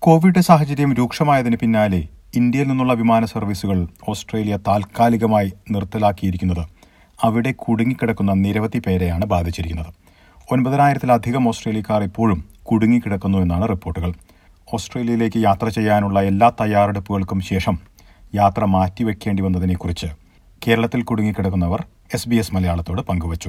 Covid സാഹചര്യം രൂക്ഷമായതിന് പിന്നാലെ ഇന്ത്യയിൽ നിന്നുള്ള വിമാന സർവീസുകൾ ഓസ്ട്രേലിയ താൽക്കാലികമായി നിർത്തലാക്കിയിരിക്കുന്നത് അവിടെ കുടുങ്ങിക്കിടക്കുന്ന നിരവധി പേരെയാണ് ബാധിച്ചിരിക്കുന്നത് ഒൻപതിനായിരത്തിലധികം ഓസ്ട്രേലിയക്കാർ ഇപ്പോഴും കുടുങ്ങിക്കിടക്കുന്നു എന്നാണ് റിപ്പോർട്ടുകൾ ഓസ്ട്രേലിയയിലേക്ക് യാത്ര ചെയ്യാനുള്ള എല്ലാ തയ്യാറെടുപ്പുകൾക്കും ശേഷം യാത്ര മാറ്റിവെക്കേണ്ടി വന്നതിനെക്കുറിച്ച് കേരളത്തിൽ കുടുങ്ങിക്കിടക്കുന്നവർ എസ് ബി എസ് മലയാളത്തോട് പങ്കുവച്ചു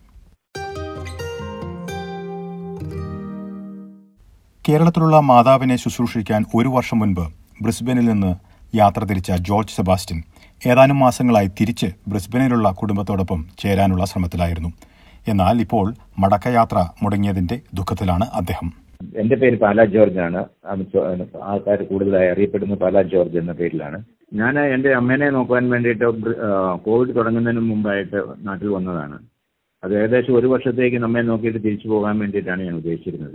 കേരളത്തിലുള്ള മാതാവിനെ ശുശ്രൂഷിക്കാൻ ഒരു വർഷം മുൻപ് ബ്രിസ്ബനിൽ നിന്ന് യാത്ര തിരിച്ച ജോർജ് സെബാസ്റ്റ്യൻ ഏതാനും മാസങ്ങളായി തിരിച്ച് ബ്രിസ്ബനിലുള്ള കുടുംബത്തോടൊപ്പം ചേരാനുള്ള ശ്രമത്തിലായിരുന്നു എന്നാൽ ഇപ്പോൾ മടക്കയാത്ര മുടങ്ങിയതിന്റെ ദുഃഖത്തിലാണ് അദ്ദേഹം എന്റെ പേര് പാലാ ജോർജ് ആണ് ആൾക്കാർ കൂടുതലായി അറിയപ്പെടുന്ന പാലാ ജോർജ് എന്ന പേരിലാണ് ഞാൻ എന്റെ അമ്മേനെ നോക്കുവാൻ വേണ്ടിയിട്ട് കോവിഡ് തുടങ്ങുന്നതിന് മുമ്പായിട്ട് നാട്ടിൽ വന്നതാണ് അത് ഏകദേശം ഒരു വർഷത്തേക്ക് നമ്മെ നോക്കിയിട്ട് തിരിച്ചു പോകാൻ വേണ്ടിയിട്ടാണ് ഞാൻ ഉദ്ദേശിച്ചിരുന്നത്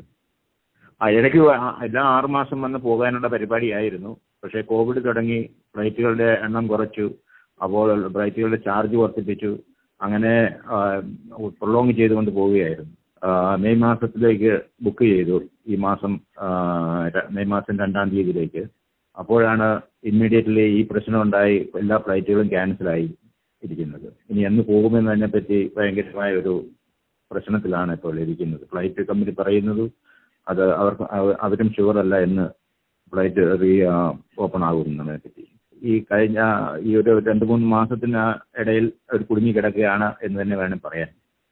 ആ ഇടയ്ക്ക് എല്ലാ ആറ് മാസം വന്ന് പോകാനുള്ള പരിപാടിയായിരുന്നു പക്ഷേ കോവിഡ് തുടങ്ങി ഫ്ലൈറ്റുകളുടെ എണ്ണം കുറച്ചു അപ്പോൾ ഫ്ലൈറ്റുകളുടെ ചാർജ് വർദ്ധിപ്പിച്ചു അങ്ങനെ പ്രൊലോങ് ചെയ്തുകൊണ്ട് പോവുകയായിരുന്നു മെയ് മാസത്തിലേക്ക് ബുക്ക് ചെയ്തു ഈ മാസം മെയ് മാസം രണ്ടാം തീയതിയിലേക്ക് അപ്പോഴാണ് ഇമ്മീഡിയറ്റ്ലി ഈ പ്രശ്നം ഉണ്ടായി എല്ലാ ഫ്ലൈറ്റുകളും ക്യാൻസലായി ഇരിക്കുന്നത് ഇനി എന്ന് പോകുമെന്നതിനെ പറ്റി ഭയങ്കരമായ ഒരു പ്രശ്നത്തിലാണ് ഇപ്പോൾ ഇരിക്കുന്നത് ഫ്ലൈറ്റ് കമ്പനി പറയുന്നത് അത് അവർക്ക് അവരും ഷുവർ അല്ല എന്ന് ഫ്ലൈറ്റ് റീ ഓപ്പൺ ആകുന്നതിനെ പറ്റി ഈ കഴിഞ്ഞ ഈ ഒരു രണ്ട് മൂന്ന് മാസത്തിന് ഇടയിൽ ഒരു കുടുങ്ങി കിടക്കുകയാണ് എന്ന് തന്നെ വേണം പറയാൻ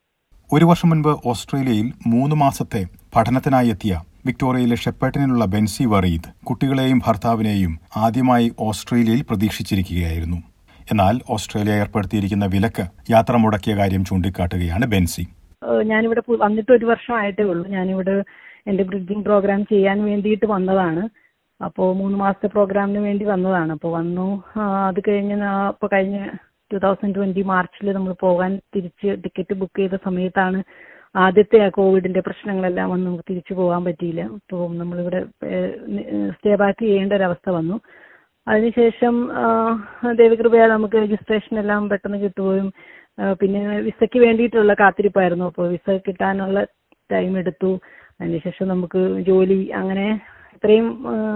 ഒരു വർഷം മുൻപ് ഓസ്ട്രേലിയയിൽ മൂന്ന് മാസത്തെ പഠനത്തിനായി എത്തിയ വിക്ടോറിയയിലെ ഷെപ്പേട്ടിനുള്ള ബെൻസി വറീദ് കുട്ടികളെയും ഭർത്താവിനെയും ആദ്യമായി ഓസ്ട്രേലിയയിൽ പ്രതീക്ഷിച്ചിരിക്കുകയായിരുന്നു എന്നാൽ ഓസ്ട്രേലിയ ഏർപ്പെടുത്തിയിരിക്കുന്ന വിലക്ക് യാത്ര മുടക്കിയ കാര്യം ചൂണ്ടിക്കാട്ടുകയാണ് ബെൻസി ഞാനിവിടെ വന്നിട്ട് ഒരു വർഷമായിട്ടേ ഉള്ളൂ ഞാനിവിടെ എന്റെ ബ്രിഡ്ജിംഗ് പ്രോഗ്രാം ചെയ്യാൻ വേണ്ടിയിട്ട് വന്നതാണ് അപ്പോൾ മൂന്ന് മാസത്തെ പ്രോഗ്രാമിന് വേണ്ടി വന്നതാണ് അപ്പോൾ വന്നു അത് കഴിഞ്ഞ് ഇപ്പോൾ കഴിഞ്ഞ ടു തൗസൻഡ് ട്വന്റി മാർച്ചിൽ നമ്മൾ പോകാൻ തിരിച്ച് ടിക്കറ്റ് ബുക്ക് ചെയ്ത സമയത്താണ് ആദ്യത്തെ ആ കോവിഡിന്റെ പ്രശ്നങ്ങളെല്ലാം വന്ന് നമുക്ക് തിരിച്ചു പോകാൻ പറ്റിയില്ല അപ്പോൾ നമ്മളിവിടെ സ്റ്റേ ബാക്ക് ചെയ്യേണ്ട ഒരവസ്ഥ വന്നു അതിനുശേഷം ദൈവകൃപയാൽ നമുക്ക് രജിസ്ട്രേഷൻ എല്ലാം പെട്ടെന്ന് കിട്ടുകയും പിന്നെ വിസയ്ക്ക് വേണ്ടിയിട്ടുള്ള കാത്തിരിപ്പായിരുന്നു അപ്പോൾ വിസ കിട്ടാനുള്ള ടൈം എടുത്തു അതിനുശേഷം നമുക്ക് ജോലി അങ്ങനെ ഇത്രയും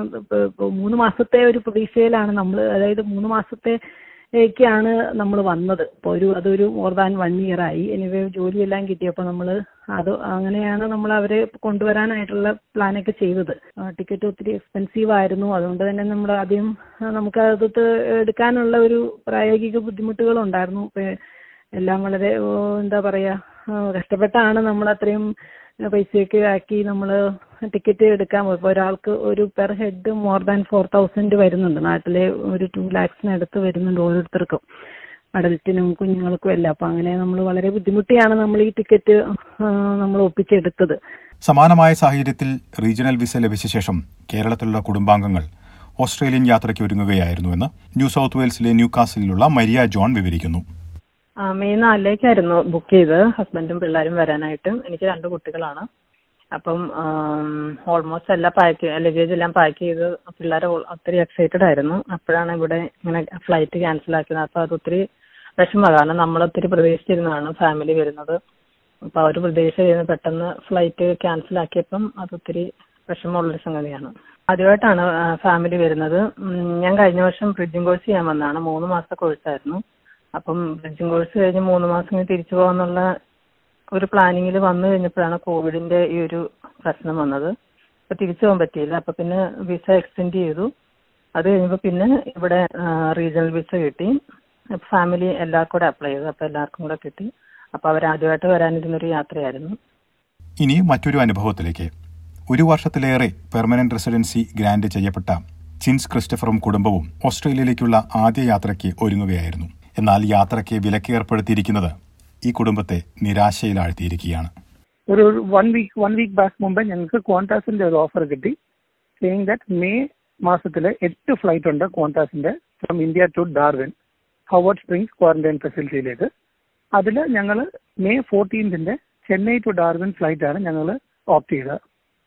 മൂന്ന് മാസത്തെ ഒരു പ്രതീക്ഷയിലാണ് നമ്മൾ അതായത് മൂന്ന് മാസത്തേക്കാണ് നമ്മൾ വന്നത് അപ്പോൾ ഒരു അതൊരു മോർ ദാൻ വൺ ഇയർ ആയി എനിവേ ജോലിയെല്ലാം കിട്ടിയപ്പോൾ നമ്മൾ അത് അങ്ങനെയാണ് നമ്മൾ അവരെ കൊണ്ടുവരാനായിട്ടുള്ള പ്ലാനൊക്കെ ചെയ്തത് ടിക്കറ്റ് ഒത്തിരി എക്സ്പെൻസീവ് ആയിരുന്നു അതുകൊണ്ട് തന്നെ നമ്മൾ ആദ്യം നമുക്ക് അത് എടുക്കാനുള്ള ഒരു പ്രായോഗിക ബുദ്ധിമുട്ടുകൾ ഉണ്ടായിരുന്നു എല്ലാം വളരെ എന്താ പറയാ കഷ്ടപ്പെട്ടാണ് നമ്മൾ അത്രയും പൈസയൊക്കെ ആക്കി നമ്മൾ ടിക്കറ്റ് എടുക്കാൻ പോയി ഇപ്പോൾ ഒരാൾക്ക് ഒരു per head more than four thousand വരുന്നുണ്ട് നാട്ടിലെ ഒരു ടു ലാക്സിനടുത്ത് വരുന്നുണ്ട് ഓരോരുത്തർക്കും അഡൽറ്റിനും കുഞ്ഞുങ്ങൾക്കും എല്ലാം അപ്പം അങ്ങനെ നമ്മൾ വളരെ ബുദ്ധിമുട്ടിയാണ് നമ്മൾ ഈ ടിക്കറ്റ് നമ്മൾ ഒപ്പിച്ചെടുത്തത് സമാനമായ സാഹചര്യത്തിൽ റീജിയണൽ വിസ ലഭിച്ച ശേഷം കേരളത്തിലുള്ള കുടുംബാംഗങ്ങൾ ഓസ്ട്രേലിയൻ യാത്രയ്ക്ക് ഒരുങ്ങുകയായിരുന്നുവെന്ന് ന്യൂ സൗത്ത് വെയിൽസിലെ ന്യൂ കാസിലുള്ള മരിയ ജോൺ വിവരിക്കുന്നു മെയ് നാലിലേക്കായിരുന്നു ബുക്ക് ചെയ്ത് ഹസ്ബൻഡും പിള്ളേരും വരാനായിട്ട് എനിക്ക് രണ്ട് കുട്ടികളാണ് അപ്പം ഓൾമോസ്റ്റ് എല്ലാം പാക്ക് ലഗേജ് എല്ലാം പാക്ക് ചെയ്ത് പിള്ളേർ ഒത്തിരി എക്സൈറ്റഡ് ആയിരുന്നു അപ്പോഴാണ് ഇവിടെ ഇങ്ങനെ ഫ്ലൈറ്റ് ക്യാൻസൽ ആക്കിയത് അപ്പോൾ അത് ഒത്തിരി വിഷമമാണ് കാരണം നമ്മൾ ഒത്തിരി പ്രതീക്ഷിച്ചിരുന്നതാണ് ഫാമിലി വരുന്നത് അപ്പോൾ അവർ പ്രതീക്ഷിച്ചിരുന്നു പെട്ടെന്ന് ഫ്ലൈറ്റ് ക്യാൻസൽ ആക്കിയപ്പം അത് ഒത്തിരി വിഷമമുള്ളൊരു സംഗതിയാണ് ആദ്യമായിട്ടാണ് ഫാമിലി വരുന്നത് ഞാൻ കഴിഞ്ഞ വർഷം ബ്രിഡ്ജിംഗ് കോഴ്സ് ചെയ്യാൻ വന്നതാണ് മൂന്ന് മാസത്തെ കോഴ്സായിരുന്നു അപ്പം ബ്രിഡ്ജിംഗ് കോഴ്സ് കഴിഞ്ഞ് മൂന്ന് മാസം കഴിഞ്ഞ് തിരിച്ചു പോകാന്നുള്ള ഒരു പ്ലാനിങ്ങിൽ വന്നു കഴിഞ്ഞപ്പോഴാണ് കോവിഡിന്റെ ഈ ഒരു പ്രശ്നം വന്നത് അപ്പൊ തിരിച്ചു പോകാൻ പറ്റിയില്ല അപ്പൊ പിന്നെ വിസ എക്സ്റ്റെൻഡ് ചെയ്തു അത് കഴിഞ്ഞപ്പോൾ പിന്നെ ഇവിടെ റീജിയണൽ വിസ കിട്ടി ഫാമിലി എല്ലാവർക്കും കൂടെ അപ്ലൈ ചെയ്തു അപ്പൊ എല്ലാവർക്കും കൂടെ കിട്ടി അപ്പൊ അവർ ആദ്യമായിട്ട് വരാനിരുന്നൊരു യാത്രയായിരുന്നു ഇനി മറ്റൊരു അനുഭവത്തിലേക്ക് ഒരു വർഷത്തിലേറെ പെർമനന്റ് റെസിഡൻസി ഗ്രാന്റ് ചെയ്യപ്പെട്ട ചിൻസ് ക്രിസ്റ്റഫറും കുടുംബവും ഓസ്ട്രേലിയയിലേക്കുള്ള ആദ്യ യാത്രയ്ക്ക് ഒരുങ്ങുകയായിരുന്നു എന്നാൽ യാത്രയ്ക്ക് വിലക്ക് ഏർപ്പെടുത്തിയിരിക്കുന്നത് ഈ കുടുംബത്തെ നിരാശയിലാഴ്ത്തിയിരിക്കുകയാണ് ഒരു one week one week back മുമ്പേ ഞങ്ങൾക്ക് ക്വാണ്ടാസിന്റെ ഒരു ഓഫർ കിട്ടി സെയിങ് ദാറ്റ് മെയ് മാസത്തില് എട്ട് ഫ്ലൈറ്റ് ഉണ്ട് ക്വാണ്ടാസിന്റെ from India to Darwin Howard Springs quarantine ഫെസിലിറ്റിയിലേക്ക് അതിൽ ഞങ്ങൾ മെയ് ഫോർട്ടീൻതിന്റെ ചെന്നൈ ടു ഡാർവിൻ ഫ്ലൈറ്റ് ആണ് ഞങ്ങൾ ഓപ്റ്റ് ചെയ്തത്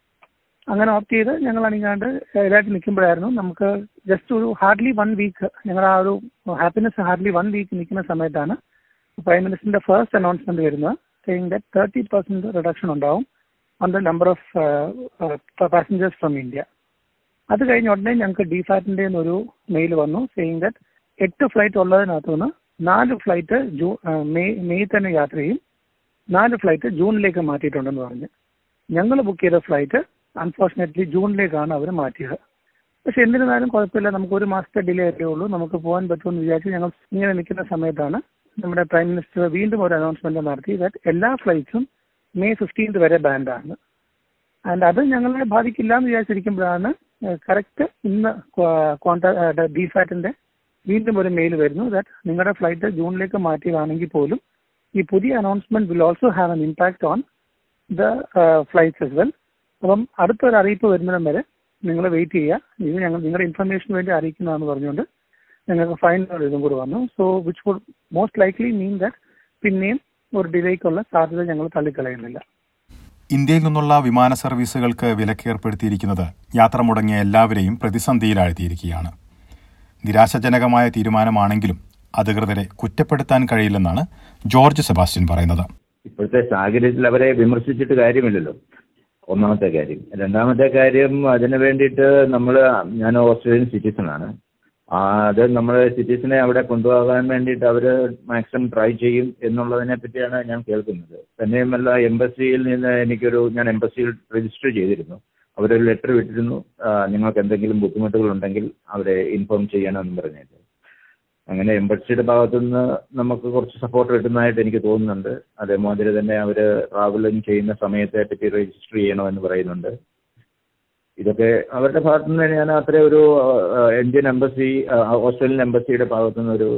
അങ്ങനെ ഓപ്റ്റ് ചെയ്ത് ഞങ്ങൾ അണിങ്ങാണ്ട് ഇതായിട്ട് നിൽക്കുമ്പോഴായിരുന്നു നമുക്ക് ജസ്റ്റ് ഒരു ഹാർഡ്ലി വൺ വീക്ക് ഞങ്ങൾ ആ ഒരു ഹാപ്പിനെസ് ഹാർഡ്ലി വൺ വീക്ക് നിൽക്കുന്ന സമയത്താണ് പ്രൈം മിനിസ്റ്ററിന്റെ ഫസ്റ്റ് അനൗൺസ്മെന്റ് വരുന്നത് saying that thirty percent reduction ഉണ്ടാവും on the number of passengers from India അത് കഴിഞ്ഞ ഉടനെ ഞങ്ങൾക്ക് ഡിഫാറ്റിന്റെ ഒരു മെയിൽ വന്നു സെയിങ് ദാറ്റ് എട്ട് ഫ്ലൈറ്റ് ഉള്ളതിനകത്തു നിന്ന് നാല് ഫ്ലൈറ്റ് ജൂ മെയ് മെയ് തന്നെ യാത്ര ചെയ്യും നാല് ഫ്ലൈറ്റ് ജൂണിലേക്ക് മാറ്റിയിട്ടുണ്ടെന്ന് പറഞ്ഞ് ഞങ്ങൾ ബുക്ക് ചെയ്ത ഫ്ലൈറ്റ് അൺഫോർച്ചുനേറ്റ്ലി ജൂണിലേക്കാണ് അവർ മാറ്റിയത് പക്ഷെ എന്നിരുന്നാലും കുഴപ്പമില്ല നമുക്ക് ഒരു മാസത്തെ ഡിലേ ആയിട്ടേ ഉള്ളൂ നമുക്ക് പോകാൻ പറ്റുമെന്ന് വിചാരിച്ച് ഞങ്ങൾ ഇങ്ങനെ നിൽക്കുന്ന സമയത്താണ് നമ്മുടെ പ്രൈം മിനിസ്റ്റർ വീണ്ടും ഒരു അനൗൺസ്മെന്റ് നടത്തി ദാറ്റ് എല്ലാ ഫ്ലൈറ്റ്സും മെയ് ഫിഫ്റ്റീൻത് വരെ ബാൻഡാണ് ആൻഡ് അത് ഞങ്ങളെ ബാധിക്കില്ല എന്ന് വിചാരിച്ചിരിക്കുമ്പോഴാണ് കറക്റ്റ് ഇന്ന് കോൺടാ ഡിഫാറ്റിന്റെ വീണ്ടും ഒരു മെയിൽ വരുന്നു ദാറ്റ് നിങ്ങളുടെ ഫ്ലൈറ്റ് ജൂണിലേക്ക് മാറ്റിയതാണെങ്കിൽ പോലും ഈ പുതിയ announcement will also have an impact on the flights as well അപ്പം അടുത്തൊരു അറിയിപ്പ് വരുന്നിടം വരെ നിങ്ങൾ വെയിറ്റ് ചെയ്യുക ഇത് ഞങ്ങൾ നിങ്ങളുടെ ഇൻഫർമേഷന് വേണ്ടി അറിയിക്കുന്നതാണെന്ന് പറഞ്ഞുകൊണ്ട് ഞങ്ങൾക്ക് ഫൈൻ ഇതും കൂടി വന്നു so which would most likely mean that പിന്നെയും ഒരു ഡിലേക്കുള്ള സാധ്യത ഞങ്ങൾ തള്ളിക്കളയുന്നില്ല ഇന്ത്യയിൽ നിന്നുള്ള വിമാന സർവീസുകൾക്ക് വിലക്കേർപ്പെടുത്തിയിരിക്കുന്നത് യാത്ര മുടങ്ങിയ എല്ലാവരെയും പ്രതിസന്ധിയിലാഴ്ത്തിയിരിക്കുകയാണ് നിരാശാജനകമായ തീരുമാനമാണെങ്കിലും അധികൃതരെ കുറ്റപ്പെടുത്താൻ കഴിയില്ലെന്നാണ് ജോർജ് സെബാസ്റ്റ്യൻ പറയുന്നത് ഇപ്പോഴത്തെ സാഹചര്യത്തിൽ അവരെ വിമർശിച്ചിട്ട് കാര്യമില്ലല്ലോ ഒന്നാമത്തെ കാര്യം രണ്ടാമത്തെ കാര്യം അതിന് വേണ്ടിയിട്ട് നമ്മൾ ഞാൻ ഓസ്ട്രേലിയൻ സിറ്റിസൺ ആണ് ആ, അത് നമ്മൾ സിറ്റിസനെ അവിടെ കൊണ്ടുപോകാൻ വേണ്ടിയിട്ട് അവർ മാക്സിമം ട്രൈ ചെയ്യും എന്നുള്ളതിനെ പറ്റിയാണ് ഞാൻ കേൾക്കുന്നത് തന്നെയുമല്ല എംബസിയിൽ നിന്ന് എനിക്കൊരു ഞാൻ എംബസിയിൽ രജിസ്റ്റർ ചെയ്തിരുന്നു അവരൊരു ലെറ്റർ വിട്ടിരുന്നു ആ, നിങ്ങൾക്ക് എന്തെങ്കിലും ബുദ്ധിമുട്ടുകൾ ഉണ്ടെങ്കിൽ അവരെ ഇൻഫോം ചെയ്യണമെന്ന് പറഞ്ഞിട്ട് അങ്ങനെ എംബസിയുടെ ഭാഗത്തുനിന്ന് നമുക്ക് കുറച്ച് സപ്പോർട്ട് കിട്ടുന്നതായിട്ട് എനിക്ക് തോന്നുന്നുണ്ട് അതേമാതിരി തന്നെ അവർ ട്രാവലിംഗ് ചെയ്യുന്ന സമയത്തെ പറ്റി രജിസ്റ്റർ ചെയ്യണമെന്ന് പറയുന്നുണ്ട് ഇതൊക്കെ അവരുടെ ഭാഗത്തു നിന്ന് ഞാൻ അത്ര ഒരു ആ, ഇന്ത്യൻ എംബസി ആ, ഓസ്ട്രേലിയൻ എംബസിയുടെ ഭാഗത്തു നിന്ന് ഒരു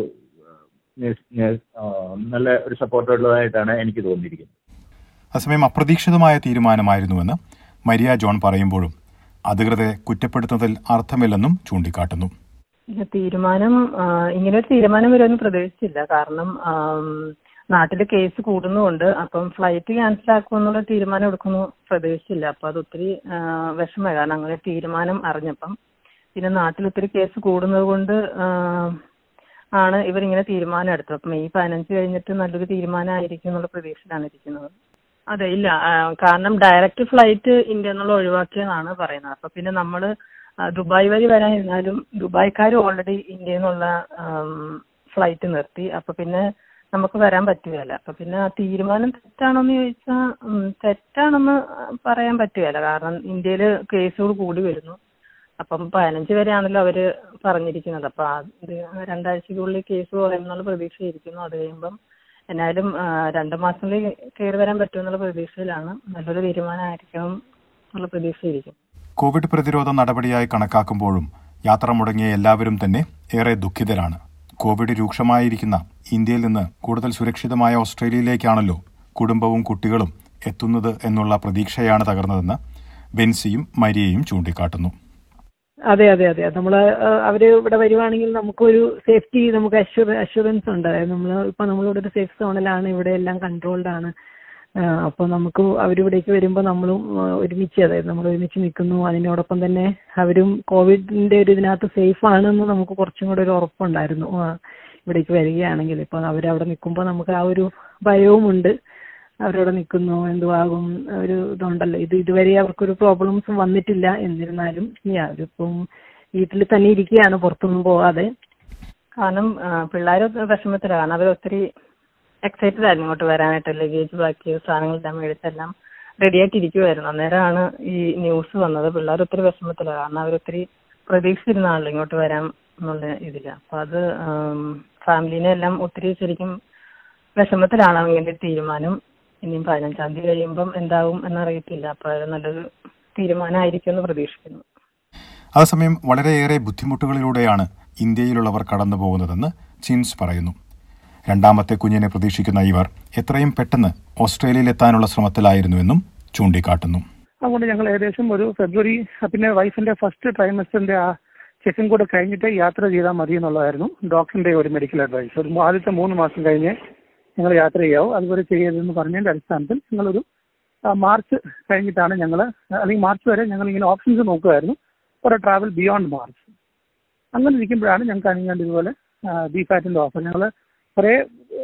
നല്ല ഒരു സപ്പോർട്ട് ഉള്ളതായിട്ടാണ് എനിക്ക് തോന്നിയിരിക്കുന്നത് അതേസമയം അപ്രതീക്ഷിതമായ തീരുമാനമായിരുന്നുവെന്ന് മരിയ ജോൺ പറയുമ്പോഴും അധികൃതരെ കുറ്റപ്പെടുത്തുന്നതിൽ അർത്ഥമില്ലെന്നും ചൂണ്ടിക്കാട്ടുന്നു ഇല്ല, തീരുമാനം ആ, ഇങ്ങനെ ഒരു തീരുമാനം വരുമെന്ന് പ്രതീക്ഷിച്ചില്ല കാരണം ആം, നാട്ടില് കേസ് കൂടുന്നുണ്ട് അപ്പം ഫ്ലൈറ്റ് ക്യാൻസൽ ആക്കുമെന്നുള്ള തീരുമാനം എടുക്കുന്നു പ്രതീക്ഷിച്ചില്ല അപ്പൊ അത് ഒത്തിരി ആ, വിഷമമായി കാരണം അങ്ങനെ ഒരു തീരുമാനം അറിഞ്ഞപ്പം പിന്നെ നാട്ടിൽ ഒത്തിരി കേസ് കൂടുന്നത് കൊണ്ട് ആ, ആണ് ഇവരിങ്ങനെ തീരുമാനം എടുത്തത് അപ്പം മെയ് പതിനഞ്ച് കഴിഞ്ഞിട്ട് നല്ലൊരു തീരുമാനമായിരിക്കും എന്നുള്ള പ്രതീക്ഷയിലാണ് ഇരിക്കുന്നത് അതെ ഇല്ല ആ, കാരണം ഡയറക്റ്റ് ഫ്ലൈറ്റ് ഇന്ത്യ എന്നുള്ള ഒഴിവാക്കിയെന്നാണ് പറയുന്നത് അപ്പൊ പിന്നെ നമ്മള് ആ, ദുബായ് വഴി വരാനിരുന്നാലും ദുബായ്ക്കാർ ഓൾറെഡി ഇന്ത്യയിൽ നിന്നുള്ള ഫ്ലൈറ്റ് നിർത്തി അപ്പൊ പിന്നെ നമുക്ക് വരാൻ പറ്റുകയില്ല അപ്പൊ പിന്നെ ആ തീരുമാനം തെറ്റാണോന്ന് ചോദിച്ചാൽ തെറ്റാണെന്ന് പറയാൻ പറ്റുകയില്ല കാരണം ഇന്ത്യയിൽ കേസുകൾ കൂടി വരുന്നു അപ്പം പതിനഞ്ച് വരെയാണല്ലോ അവര് പറഞ്ഞിരിക്കുന്നത് അപ്പൊ ആ ഇത് രണ്ടാഴ്ചക്കുള്ളിൽ കേസ് കുറയുമെന്നുള്ള പ്രതീക്ഷയിരിക്കുന്നു അത് കഴിയുമ്പം എന്നാലും ആ, രണ്ട് മാസത്തിനുള്ളിൽ കയറി വരാൻ പറ്റുമെന്നുള്ള പ്രതീക്ഷയിലാണ് നല്ലൊരു തീരുമാനമായിരിക്കണം എന്നുള്ള പ്രതീക്ഷയിരിക്കും കോവിഡ് പ്രതിരോധ നടപടിയായി കണക്കാക്കുമ്പോഴും യാത്ര മുടങ്ങിയ എല്ലാവരും തന്നെ ഏറെ ദുഃഖിതരാണ് കോവിഡ് രൂക്ഷമായിരിക്കുന്ന ഇന്ത്യയിൽ നിന്ന് കൂടുതൽ സുരക്ഷിതമായ ഓസ്ട്രേലിയയിലേക്കാണല്ലോ കുടുംബവും കുട്ടികളും എത്തുന്നത് എന്നുള്ള പ്രതീക്ഷയാണ് തകർന്നതെന്ന് ബെൻസിയും മരിയയും ചൂണ്ടിക്കാട്ടുന്നു അതെ അതെ അതെ നമ്മൾ അവര് ഇവിടെ വരുവാണെങ്കിൽ നമുക്കൊരു സേഫ്റ്റി നമുക്ക് അഷുറൻസ് ഉണ്ട് നമ്മൾ ഇപ്പൊ നമ്മളിവിടെ ഒരു സേഫ് സോണിലാണ് ഇവിടെ എല്ലാം കൺട്രോൾഡ് ആണ് അപ്പോൾ നമുക്ക് അവരിവിടേക്ക് വരുമ്പോൾ നമ്മളും ആ, ഒരുമിച്ച് അതായത് നമ്മൾ ഒരുമിച്ച് നിൽക്കുന്നു അതിനോടൊപ്പം തന്നെ അവരും കോവിഡിന്റെ ഒരു ഇതിനകത്ത് സേഫ് ആണെന്ന് നമുക്ക് കുറച്ചും കൂടെ ഒരു ഉറപ്പുണ്ടായിരുന്നു ആ, ഇവിടേക്ക് വരികയാണെങ്കിൽ ഇപ്പൊ അവരവിടെ നിൽക്കുമ്പോൾ നമുക്ക് ആ ഒരു ഭയവും ഉണ്ട് അവരവിടെ നിൽക്കുന്നു എന്തുവാകും ഒരു ഇതുണ്ടല്ലോ ഇത് ഇതുവരെ അവർക്കൊരു പ്രോബ്ലംസും വന്നിട്ടില്ല എന്നിരുന്നാലും ഇനി അവരിപ്പം വീട്ടിൽ തന്നെ ഇരിക്കുകയാണ് പുറത്തൊന്നും പോകാതെ കാരണം പിള്ളേർ വിഷമത്തിലാണ് കാരണം അവർ ഒത്തിരി എക്സൈറ്റഡ് ആയിരുന്നു ഇങ്ങോട്ട് വരാനായിട്ട് ലഗേജ് ബാക്കി സാധനങ്ങളെല്ലാം മേടിച്ചെല്ലാം റെഡി ആയിട്ട് ഇരിക്കുമായിരുന്നു അന്നേരമാണ് ഈ ന്യൂസ് വന്നത് പിള്ളേർ ഒത്തിരി വിഷമത്തിലാണ് കാരണം അവരൊത്തിരി പ്രതീക്ഷിച്ചിരുന്നാണല്ലോ ഇങ്ങോട്ട് വരാം എന്നുള്ള ഇതില് അപ്പൊ അത് ഫാമിലിനെ എല്ലാം ഒത്തിരി ശരിക്കും വിഷമത്തിലാണ് ഇങ്ങനെ ഒരു തീരുമാനം ഇനിയും പതിനഞ്ചാം തീയതി കഴിയുമ്പം എന്താവും എന്നറിയത്തില്ല അപ്പൊ അത് നല്ലൊരു തീരുമാനമായിരിക്കും എന്ന് പ്രതീക്ഷിക്കുന്നു അതേസമയം വളരെയേറെ ബുദ്ധിമുട്ടുകളിലൂടെയാണ് ഇന്ത്യയിലുള്ളവർ കടന്നു പോകുന്നതെന്ന് ചിൻസ് പറയുന്നു രണ്ടാമത്തെ കുഞ്ഞിനെ പ്രതീക്ഷിക്കുന്ന ഇവർ എത്രയും പെട്ടെന്ന് ഓസ്ട്രേലിയയിലെത്താനുള്ള ശ്രമത്തിലായിരുന്നുവെന്നും ചൂണ്ടിക്കാട്ടുന്നു അതുകൊണ്ട് ഞങ്ങൾ ഏകദേശം ഒരു ഫെബ്രുവരി പിന്നെ വൈഫിന്റെ ഫസ്റ്റ് ട്രൈമസ്റ്ററിന്റെ ആ ചെക്കും കൂടെ കഴിഞ്ഞിട്ട് യാത്ര ചെയ്താൽ മതി എന്നുള്ളതായിരുന്നു ഡോക്ടറിന്റെ ഒരു മെഡിക്കൽ അഡ്വൈസ് ഒരു ആദ്യത്തെ മൂന്ന് മാസം കഴിഞ്ഞ് നിങ്ങൾ യാത്ര ചെയ്യാവൂ അതുപോലെ ചെയ്യരുതെന്ന് പറഞ്ഞതിന്റെ അടിസ്ഥാനത്തിൽ ഞങ്ങളൊരു ആ, മാർച്ച് കഴിഞ്ഞിട്ടാണ് ഞങ്ങൾ അല്ലെങ്കിൽ മാർച്ച് വരെ ഞങ്ങൾ ഇങ്ങനെ ഓപ്ഷൻസ് നോക്കുമായിരുന്നു for a travel beyond March അങ്ങനെ ഇരിക്കുമ്പോഴാണ് ഞങ്ങൾക്ക് അണിയാണ്ട് ഇതുപോലെ ഡി ഫാറ്റിന്റെ ഓഫർ ഞങ്ങൾ കുറേ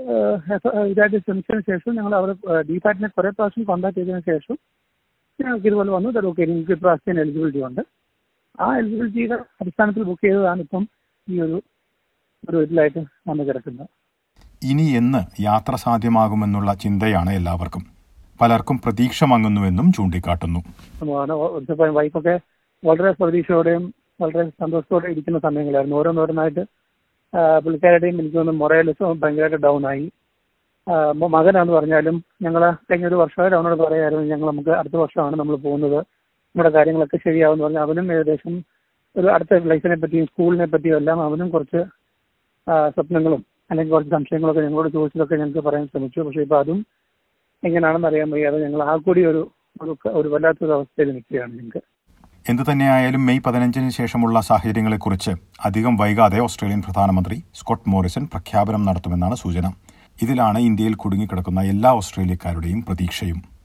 ഇതായിട്ട് ശ്രമിച്ചതിന് ശേഷം ഞങ്ങൾ അവർ ഡി ഫാറ്റിനെ കുറേ പ്രാവശ്യം കോൺടാക്ട് ചെയ്തതിന് ശേഷം ഞങ്ങൾക്ക് ഇതുപോലെ വന്നു ഓക്കെ നിങ്ങൾക്ക് ഇപ്രാവശ്യത്തിന് എലിജിബിലിറ്റി ഉണ്ട് ആ എലിജിബിലിറ്റിയുടെ അടിസ്ഥാനത്തിൽ ബുക്ക് ചെയ്തതാണ് ഇപ്പം ഈ ഒരു ഒരു ഇതിലായിട്ട് വന്ന് കിടക്കുന്നത് ഇനി എന്ന് യാത്ര സാധ്യമാകുമെന്നുള്ള ചിന്തയാണ് എല്ലാവർക്കും പലർക്കും പ്രതീക്ഷ മങ്ങുന്നുവെന്നും ചൂണ്ടിക്കാട്ടുന്നു വൈഫൊക്കെ വളരെ പ്രതീക്ഷയോടെയും വളരെ സന്തോഷത്തോടെ ഇരിക്കുന്ന സമയങ്ങളായിരുന്നു ഓരോന്നോരോന്നായിട്ട് ആ, പുള്ളിക്കാരുടെയും എനിക്ക് തോന്നുന്നു മൊറേലിസം ഭയങ്കരമായിട്ട് ഡൗൺ ആയി ആ, മ- മകനാന്ന് പറഞ്ഞാലും ഞങ്ങൾ കഴിഞ്ഞ ഒരു വർഷമായിട്ട് അവനോട് പറയായിരുന്നു ഞങ്ങൾ നമുക്ക് അടുത്ത വർഷമാണ് നമ്മൾ പോകുന്നത് നമ്മുടെ കാര്യങ്ങളൊക്കെ ശരിയാവുമെന്ന് പറഞ്ഞാൽ അവനും ഏകദേശം ഒരു അടുത്ത ലൈഫിനെ പറ്റിയും സ്കൂളിനെ പറ്റിയും എല്ലാം അവനും കുറച്ച് ആ, സ്വപ്നങ്ങളും അല്ലെങ്കിൽ കുറച്ച് സംശയങ്ങളൊക്കെ ഞങ്ങളോട് ചോദിച്ചതൊക്കെ ഞങ്ങൾക്ക് പറയാൻ ശ്രമിച്ചു പക്ഷേ ഇപ്പൊ അതും എങ്ങനെയാണെന്ന് അറിയാൻ വയ്യാതെ ഞങ്ങൾ ആ കൂടി ഒരു ഒരു ഒരു വല്ലാത്തൊരു അവസ്ഥയിൽ നിൽക്കുകയാണ് ഞങ്ങൾക്ക് എന്തു തന്നെയായാലും മെയ് പതിനഞ്ചിന് ശേഷമുള്ള സാഹചര്യങ്ങളെക്കുറിച്ച് അധികം വൈകാതെ ഓസ്ട്രേലിയൻ പ്രധാനമന്ത്രി സ്കോട്ട് മോറിസൺ പ്രഖ്യാപനം നടത്തുമെന്നാണ് സൂചന ഇതിലാണ് ഇന്ത്യയിൽ കുടുങ്ങിക്കിടക്കുന്ന എല്ലാ ഓസ്ട്രേലിയക്കാരുടെയും പ്രതീക്ഷയും